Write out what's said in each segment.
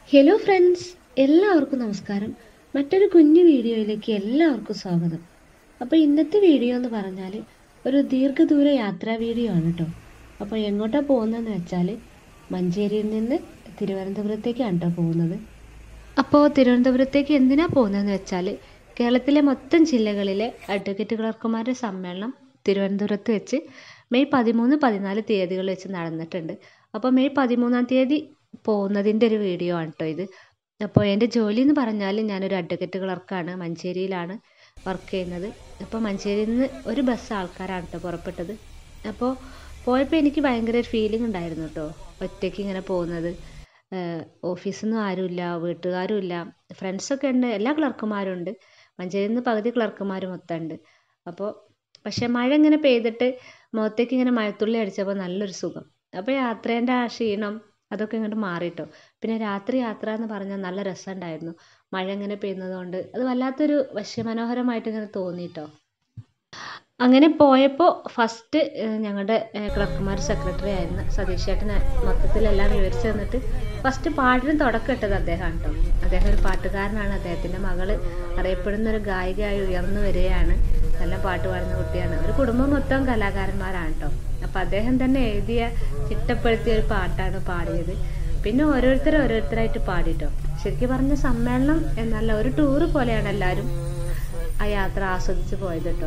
hello friends എല്ലാവർക്കും നമസ്കാരം മറ്റൊരു കുഞ്ഞു വീഡിയോയിലേക്ക് എല്ലാവർക്കും സ്വാഗതം അപ്പോൾ ഇന്നത്തെ വീഡിയോ എന്ന് പറഞ്ഞാൽ ഒരു ദീർഘദൂര യാത്രാ വീഡിയോ ആണ് കേട്ടോ അപ്പോൾ എങ്ങോട്ടാണ് പോകുന്നതെന്ന് വെച്ചാൽ മഞ്ചേരിയിൽ നിന്ന് തിരുവനന്തപുരത്തേക്കാണ് കേട്ടോ പോകുന്നത് അപ്പോൾ തിരുവനന്തപുരത്തേക്ക് എന്തിനാണ് പോകുന്നതെന്ന് വെച്ചാൽ കേരളത്തിലെ മൊത്തം ജില്ലകളിലെ അഡ്വക്കേറ്റ് ക്ലർക്കുമാരുടെ സമ്മേളനം തിരുവനന്തപുരത്ത് വെച്ച് മെയ് പതിമൂന്ന് പതിനാല് തീയതികൾ വെച്ച് നടന്നിട്ടുണ്ട് അപ്പോൾ മെയ് പതിമൂന്നാം തീയതി പോകുന്നതിൻ്റെ ഒരു വീഡിയോ ആണ് കേട്ടോ ഇത് അപ്പോൾ എൻ്റെ ജോലി എന്ന് പറഞ്ഞാൽ ഞാനൊരു അഡ്വക്കേറ്റ് ക്ലർക്കാണ് മഞ്ചേരിയിലാണ് വർക്ക് ചെയ്യുന്നത് അപ്പോൾ മഞ്ചേരിയിൽ നിന്ന് ഒരു ബസ് ആൾക്കാരാണ് കേട്ടോ പുറപ്പെട്ടത് അപ്പോൾ പോയപ്പോൾ എനിക്ക് ഭയങ്കര ഒരു ഫീലിംഗ് ഉണ്ടായിരുന്നു കേട്ടോ ഒറ്റയ്ക്ക് ഇങ്ങനെ പോകുന്നത് ഓഫീസിൽ നിന്നും ആരുമില്ല വീട്ടുകാരും ഇല്ല ഫ്രണ്ട്സൊക്കെ ഉണ്ട് എല്ലാ ക്ലർക്കുമാരും ഉണ്ട് മഞ്ചേരിയിൽ നിന്ന് പകുതി ക്ലർക്കുമാർ മൊത്തം ഉണ്ട് അപ്പോൾ പക്ഷേ മഴ ഇങ്ങനെ പെയ്തിട്ട് മുഖത്തേക്ക് ഇങ്ങനെ മഴത്തുള്ളി അടിച്ചപ്പോൾ നല്ലൊരു സുഖം അപ്പോൾ യാത്രേൻ്റെ ആ ക്ഷീണം അതൊക്കെ ഇങ്ങോട്ട് മാറിട്ടോ പിന്നെ രാത്രി യാത്ര എന്ന് പറഞ്ഞാൽ നല്ല രസമുണ്ടായിരുന്നു മഴ ഇങ്ങനെ പെയ്യുന്നത് കൊണ്ട് അത് വല്ലാത്തൊരു വശ്യമനോഹരമായിട്ട് ഇങ്ങനെ തോന്നിട്ടോ അങ്ങനെ പോയപ്പോൾ ഫസ്റ്റ് ഞങ്ങളുടെ ക്ലർക്കുമാർ സെക്രട്ടറി ആയിരുന്ന സതീഷ് ചേട്ടന് മൊത്തത്തിലെല്ലാം വിവരിച്ചു തന്നിട്ട് ഫസ്റ്റ് പാട്ടിന് തുടക്കം ഇട്ടത് അദ്ദേഹമാണ് കേട്ടോ അദ്ദേഹം ഒരു പാട്ടുകാരനാണ് അദ്ദേഹത്തിൻ്റെ മകള് അറിയപ്പെടുന്ന ഒരു ഗായികയായി ഉയർന്നു വരികയാണ് നല്ല പാട്ട് പാടുന്ന കുട്ടിയാണ് ഒരു കുടുംബം മൊത്തം കലാകാരന്മാരാണ് കേട്ടോ അപ്പം അദ്ദേഹം തന്നെ എഴുതിയ ചിട്ടപ്പെടുത്തിയ ഒരു പാട്ടാണ് പാടിയത് പിന്നെ ഓരോരുത്തർ ഓരോരുത്തരായിട്ട് പാടിട്ടോ ശരിക്കും പറഞ്ഞ സമ്മേളനം എന്നല്ല ഒരു ടൂറ് പോലെയാണ് എല്ലാവരും ആ യാത്ര ആസ്വദിച്ച് പോയത് കേട്ടോ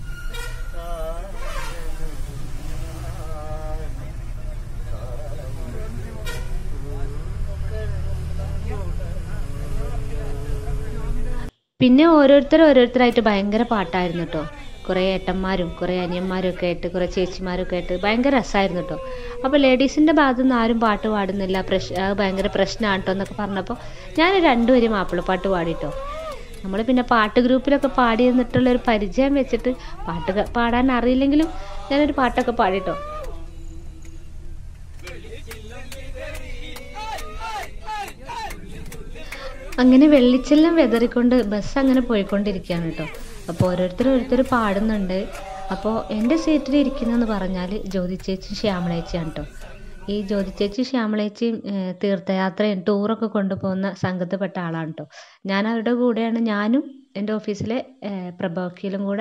പിന്നെ ഓരോരുത്തർ ഓരോരുത്തരായിട്ട് ഭയങ്കര പാട്ടായിരുന്നു കേട്ടോ കുറേ ഏട്ടന്മാരും കുറേ അനിയന്മാരും ഒക്കെ ആയിട്ട് കുറേ ചേച്ചിമാരൊക്കെ ആയിട്ട് ഭയങ്കര രസമായിരുന്നു കേട്ടോ അപ്പോൾ ലേഡീസിൻ്റെ ഭാഗത്തു നിന്ന് ആരും പാട്ട് പാടുന്നില്ല പ്രശ് അത് ഭയങ്കര പ്രശ്നമാണ് കേട്ടോ എന്നൊക്കെ പറഞ്ഞപ്പോൾ ഞാൻ രണ്ടുപേരും മാപ്പിളപ്പാട്ട് പാടിട്ടോ നമ്മൾ പിന്നെ പാട്ട് ഗ്രൂപ്പിലൊക്കെ പാടി നിന്നിട്ടുള്ള ഒരു പരിചയം വെച്ചിട്ട് പാട്ട് പാടാൻ അറിയില്ലെങ്കിലും ഞാനൊരു പാട്ടൊക്കെ പാടിട്ടോ അങ്ങനെ വെള്ളിച്ചെല്ലം വെതറിക്കൊണ്ട് ബസ് അങ്ങനെ പോയിക്കൊണ്ടിരിക്കുകയാണ് കേട്ടോ അപ്പോൾ ഓരോരുത്തർ ഓരോരുത്തർ പാടുന്നുണ്ട് അപ്പോൾ എൻ്റെ സീറ്റിൽ ഇരിക്കുന്നതെന്ന് പറഞ്ഞാൽ ജ്യോതി ചേച്ചി ശ്യാമളേച്ചിയാണ് കേട്ടോ ഈ ജ്യോതി ചേച്ചി ശ്യാമളേച്ചിയും തീർത്ഥയാത്രയും ടൂറൊക്കെ കൊണ്ടുപോകുന്ന സംഘത്തിൽപ്പെട്ട ആളാണ് കേട്ടോ ഞാൻ അവരുടെ കൂടെയാണ് ഞാനും എൻ്റെ ഓഫീസിലെ പ്രഭാവക്കീലും കൂടെ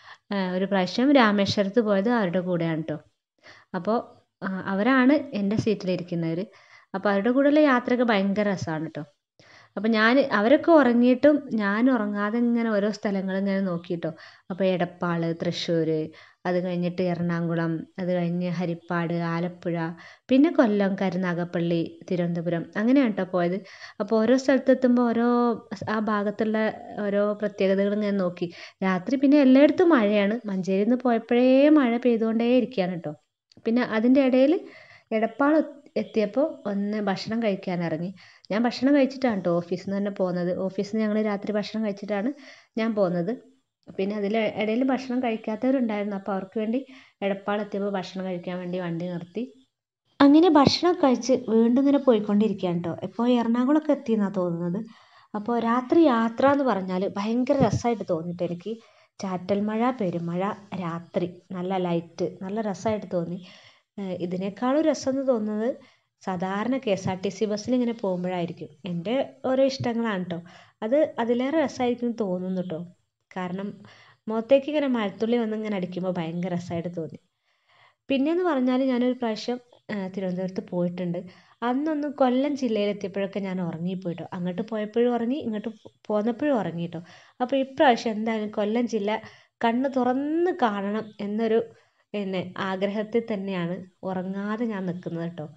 ഒരു പ്രാവശ്യം രാമേശ്വരത്ത് പോയത് അവരുടെ കൂടെയാണ് കേട്ടോ അപ്പോൾ അവരാണ് എൻ്റെ സീറ്റിലിരിക്കുന്നവർ അപ്പോൾ അവരുടെ കൂടെയുള്ള യാത്രയൊക്കെ ഭയങ്കര രസമാണ് കേട്ടോ അപ്പം ഞാൻ അവരൊക്കെ ഉറങ്ങിയിട്ടും ഞാൻ ഉറങ്ങാതെ ഇങ്ങനെ ഓരോ സ്ഥലങ്ങൾ ഇങ്ങനെ നോക്കിയിട്ടോ അപ്പോൾ എടപ്പാൾ തൃശ്ശൂർ അത് കഴിഞ്ഞിട്ട് എറണാകുളം അത് കഴിഞ്ഞ് ഹരിപ്പാട് ആലപ്പുഴ പിന്നെ കൊല്ലം കരുനാഗപ്പള്ളി തിരുവനന്തപുരം അങ്ങനെയാണ് കേട്ടോ പോയത് അപ്പോൾ ഓരോ സ്ഥലത്തെത്തുമ്പോൾ ഓരോ ആ ഭാഗത്തുള്ള ഓരോ പ്രത്യേകതകൾ ഇങ്ങനെ നോക്കി രാത്രി പിന്നെ എല്ലായിടത്തും മഴയാണ് മഞ്ചേരിയിൽ നിന്ന് പോയപ്പോഴേ മഴ പെയ്തുകൊണ്ടേ ഇരിക്കുകയാണ് കേട്ടോ പിന്നെ അതിൻ്റെ ഇടയിൽ എടപ്പാൾ എത്തിയപ്പോൾ ഒന്ന് ഭക്ഷണം കഴിക്കാൻ ഇറങ്ങി ഞാൻ ഭക്ഷണം കഴിച്ചിട്ടാണ് കേട്ടോ ഓഫീസിൽ നിന്ന് തന്നെ പോകുന്നത് ഓഫീസിൽ നിന്ന് ഞങ്ങൾ രാത്രി ഭക്ഷണം കഴിച്ചിട്ടാണ് ഞാൻ പോകുന്നത് പിന്നെ അതിൽ ഇടയിൽ ഭക്ഷണം കഴിക്കാത്തവരുണ്ടായിരുന്നു അപ്പോൾ അവർക്ക് വേണ്ടി എടപ്പാൾ എത്തിയപ്പോൾ ഭക്ഷണം കഴിക്കാൻ വേണ്ടി വണ്ടി നിർത്തി അങ്ങനെ ഭക്ഷണം കഴിച്ച് വീണ്ടും ഇങ്ങനെ പോയിക്കൊണ്ടിരിക്കുകയാണ് കേട്ടോ ഇപ്പോൾ എറണാകുളമൊക്കെ എത്തിയെന്നാണ് തോന്നുന്നത് അപ്പോൾ രാത്രി യാത്ര എന്ന് പറഞ്ഞാൽ ഭയങ്കര രസമായിട്ട് തോന്നിയിട്ട് എനിക്ക് ചാറ്റൽ മഴ പെരുമഴ രാത്രി നല്ല ലൈറ്റ് നല്ല രസമായിട്ട് തോന്നി ഇതിനേക്കാളും രസം എന്ന് തോന്നുന്നത് സാധാരണ K S R T C ബസ്സിൽ ഇങ്ങനെ പോകുമ്പോഴായിരിക്കും എൻ്റെ ഓരോ ഇഷ്ടങ്ങളാണ് കേട്ടോ അത് അതിലേറെ രസമായിരിക്കും തോന്നുന്നു കേട്ടോ കാരണം മുഖത്തേക്ക് ഇങ്ങനെ മഴത്തുള്ളി വന്ന് ഇങ്ങനെ അടിക്കുമ്പോൾ ഭയങ്കര രസമായിട്ട് തോന്നി പിന്നെയെന്ന് പറഞ്ഞാൽ ഞാനൊരു പ്രാവശ്യം തിരുവനന്തപുരത്ത് പോയിട്ടുണ്ട് അന്നൊന്നും കൊല്ലം ജില്ലയിലെത്തിയപ്പോഴൊക്കെ ഞാൻ ഉറങ്ങിപ്പോയിട്ടോ അങ്ങോട്ട് പോയപ്പോഴും ഉറങ്ങി ഇങ്ങോട്ട് പോന്നപ്പോഴും ഉറങ്ങി കേട്ടോ അപ്പോൾ ഇപ്രാവശ്യം എന്തായാലും കൊല്ലം ജില്ല കണ്ണ് തുറന്ന് കാണണം എന്നൊരു പിന്നെ ആഗ്രഹത്തിൽ തന്നെയാണ് ഉറങ്ങാതെ ഞാൻ നിൽക്കുന്നത് കേട്ടോ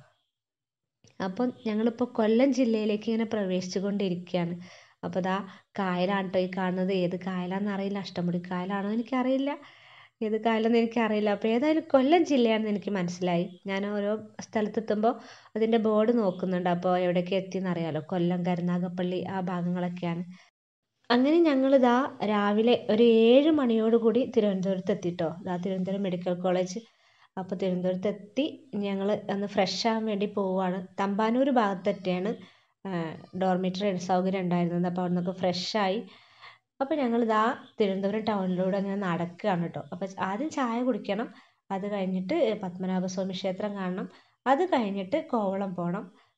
അപ്പം ഞങ്ങളിപ്പോൾ കൊല്ലം ജില്ലയിലേക്ക് ഇങ്ങനെ പ്രവേശിച്ചു കൊണ്ടിരിക്കുകയാണ് അപ്പോൾ ദാ കായലാണ് കേട്ടോ ഈ കാണുന്നത് ഏത് കായലാണെന്ന് അറിയില്ല അഷ്ടമുടി കായലാണോ എനിക്കറിയില്ല ഏത് കായലെന്ന് എനിക്കറിയില്ല അപ്പോൾ ഏതായാലും കൊല്ലം ജില്ലയാണെന്ന് എനിക്ക് മനസ്സിലായി ഞാൻ ഓരോ സ്ഥലത്തെത്തുമ്പോൾ അതിൻ്റെ ബോർഡ് നോക്കുന്നുണ്ട് അപ്പോൾ എവിടേക്ക് എത്തിയെന്ന് അറിയാമല്ലോ കൊല്ലം കരുനാഗപ്പള്ളി ആ ഭാഗങ്ങളൊക്കെയാണ് അങ്ങനെ ഞങ്ങൾ ഇതാ രാവിലെ ഒരു ഏഴ് മണിയോടുകൂടി തിരുവനന്തപുരത്ത് എത്തിട്ടോ ഇതാ തിരുവനന്തപുരം മെഡിക്കൽ കോളേജ് അപ്പോൾ തിരുവനന്തപുരത്ത് എത്തി ഞങ്ങൾ ഒന്ന് ഫ്രഷ് ആവാൻ വേണ്ടി പോവുകയാണ് തമ്പാനൂർ ഭാഗത്തെത്തിയാണ് ഡോർമിറ്ററി സൗകര്യം ഉണ്ടായിരുന്നത് അപ്പോൾ അവിടെ നിന്നൊക്കെ ഫ്രഷായി അപ്പോൾ ഞങ്ങൾ ഇതാ തിരുവനന്തപുരം ടൗണിലൂടെ അങ്ങനെ നടക്കുകയാണ് കേട്ടോ അപ്പോൾ ആദ്യം ചായ കുടിക്കണം അത് കഴിഞ്ഞിട്ട് പത്മനാഭസ്വാമി ക്ഷേത്രം കാണണം അത് കഴിഞ്ഞിട്ട് കോവളം പോകണം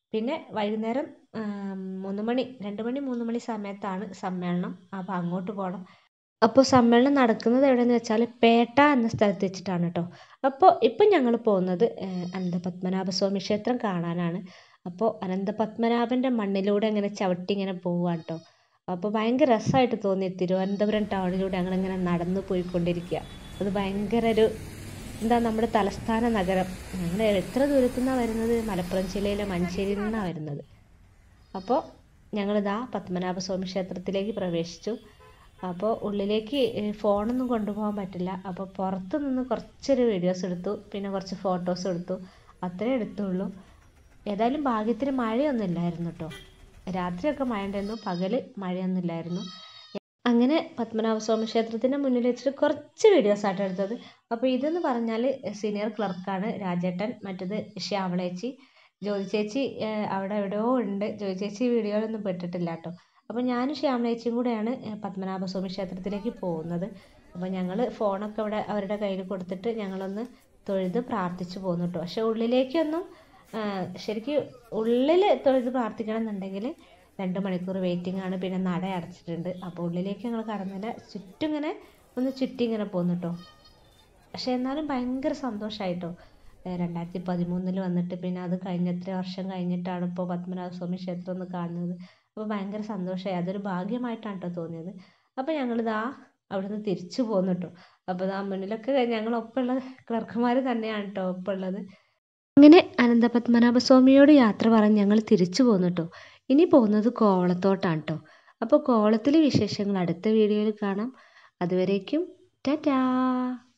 പിന്നെ വൈകുന്നേരം മൂന്ന് മണി രണ്ട് മണി മൂന്ന് മണി സമയത്താണ് സമ്മേളനം അപ്പോൾ അങ്ങോട്ട് പോകണം അപ്പോൾ സമ്മേളനം നടക്കുന്നത് എവിടെയെന്ന് വെച്ചാൽ പേട്ട എന്ന സ്ഥലത്ത് വെച്ചിട്ടാണ് കേട്ടോ അപ്പോൾ ഇപ്പം ഞങ്ങൾ പോകുന്നത് അനന്തപത്മനാഭസ്വാമി ക്ഷേത്രം കാണാനാണ് അപ്പോൾ അനന്തപത്മനാഭൻ്റെ മണ്ണിലൂടെ അങ്ങനെ ചവിട്ടി ഇങ്ങനെ പോവുകയാണ് കേട്ടോ അപ്പോൾ ഭയങ്കര രസമായിട്ട് തോന്നി തിരുവനന്തപുരം ടൗണിലൂടെ ഞങ്ങളിങ്ങനെ നടന്നു പോയിക്കൊണ്ടിരിക്കുക അത് ഭയങ്കര ഒരു എന്താ നമ്മുടെ തലസ്ഥാന നഗരം ഞങ്ങൾ എത്ര ദൂരത്തു നിന്നാണ് വരുന്നത് മലപ്പുറം ജില്ലയിലെ മഞ്ചേരിയിൽ നിന്നാണ് വരുന്നത് അപ്പോൾ ഞങ്ങളിതാ പത്മനാഭസ്വാമി ക്ഷേത്രത്തിലേക്ക് പ്രവേശിച്ചു അപ്പോൾ ഉള്ളിലേക്ക് ഫോണൊന്നും കൊണ്ടുപോകാൻ പറ്റില്ല അപ്പോൾ പുറത്ത് നിന്ന് കുറച്ചൊരു വീഡിയോസ് എടുത്തു പിന്നെ കുറച്ച് ഫോട്ടോസ് എടുത്തു അത്രേ എടുത്തുള്ളൂ ഏതായാലും ഭാഗ്യത്തിന് മഴയൊന്നും ഇല്ലായിരുന്നു കേട്ടോ രാത്രിയൊക്കെ മഴ ഉണ്ടായിരുന്നു പകൽ മഴയൊന്നും ഇല്ലായിരുന്നു അങ്ങനെ പത്മനാഭസ്വാമി ക്ഷേത്രത്തിൻ്റെ മുന്നിൽ വെച്ചിട്ട് കുറച്ച് വീഡിയോസ് ആയിട്ട് എടുത്തത് അപ്പോൾ ഇതെന്ന് പറഞ്ഞാൽ സീനിയർ ക്ലർക്കാണ് രാജേട്ടൻ മറ്റത് ശ്യാമളേച്ചി ജ്യോതി ചേച്ചി അവിടെ എവിടെയോ ഉണ്ട് ജ്യോതി ചേച്ചി വീഡിയോയിലൊന്നും പെട്ടിട്ടില്ല കേട്ടോ അപ്പോൾ ഞാനും ശ്യാമളേച്ചിയും കൂടെയാണ് പത്മനാഭസ്വാമി ക്ഷേത്രത്തിലേക്ക് പോകുന്നത് അപ്പോൾ ഞങ്ങൾ ഫോണൊക്കെ അവിടെ അവരുടെ കയ്യിൽ കൊടുത്തിട്ട് ഞങ്ങളൊന്ന് തൊഴുത് പ്രാർത്ഥിച്ചു പോകുന്നു കേട്ടോ പക്ഷേ ഉള്ളിലേക്കൊന്നും ശരിക്കും ഉള്ളിൽ തൊഴുത് പ്രാർത്ഥിക്കണം എന്നുണ്ടെങ്കിൽ രണ്ട് മണിക്കൂർ വെയിറ്റിംഗ് ആണ് പിന്നെ നട അടച്ചിട്ടുണ്ട് അപ്പോൾ ഉള്ളിലേക്ക് ഞങ്ങൾ കടന്നില്ല ചുറ്റും ഇങ്ങനെ ഒന്ന് ചുറ്റി ഇങ്ങനെ പോന്നു കേട്ടോ പക്ഷേ എന്നാലും ഭയങ്കര സന്തോഷമായിട്ടോ രണ്ടായിരത്തി പതിമൂന്നിൽ വന്നിട്ട് പിന്നെ അത് കഴിഞ്ഞ എത്ര വർഷം കഴിഞ്ഞിട്ടാണ് ഇപ്പോൾ പത്മനാഭസ്വാമി ക്ഷേത്രം ഒന്ന് കാണുന്നത് അപ്പോൾ ഭയങ്കര സന്തോഷമായി അതൊരു ഭാഗ്യമായിട്ടാണ് കേട്ടോ തോന്നിയത് അപ്പോൾ ഞങ്ങളിതാ അവിടുന്ന് തിരിച്ചു പോന്നു കേട്ടോ അപ്പോൾ ഇതാ മുന്നിലൊക്കെ ഞങ്ങളൊപ്പമുള്ള ക്ലർക്കുമാർ തന്നെയാണ് കേട്ടോ ഒപ്പമുള്ളത് അങ്ങനെ അനന്തപത്മനാഭസ്വാമിയോട് യാത്ര പറഞ്ഞ് ഞങ്ങൾ തിരിച്ചു പോന്നു കേട്ടോ ഇനി പോകുന്നത് കോവളത്തോട്ടാണ് കേട്ടോ അപ്പോൾ കോവളത്തിലെ വിശേഷങ്ങൾ അടുത്ത വീഡിയോയിൽ കാണാം അതുവരേക്കും ടാറ്റാ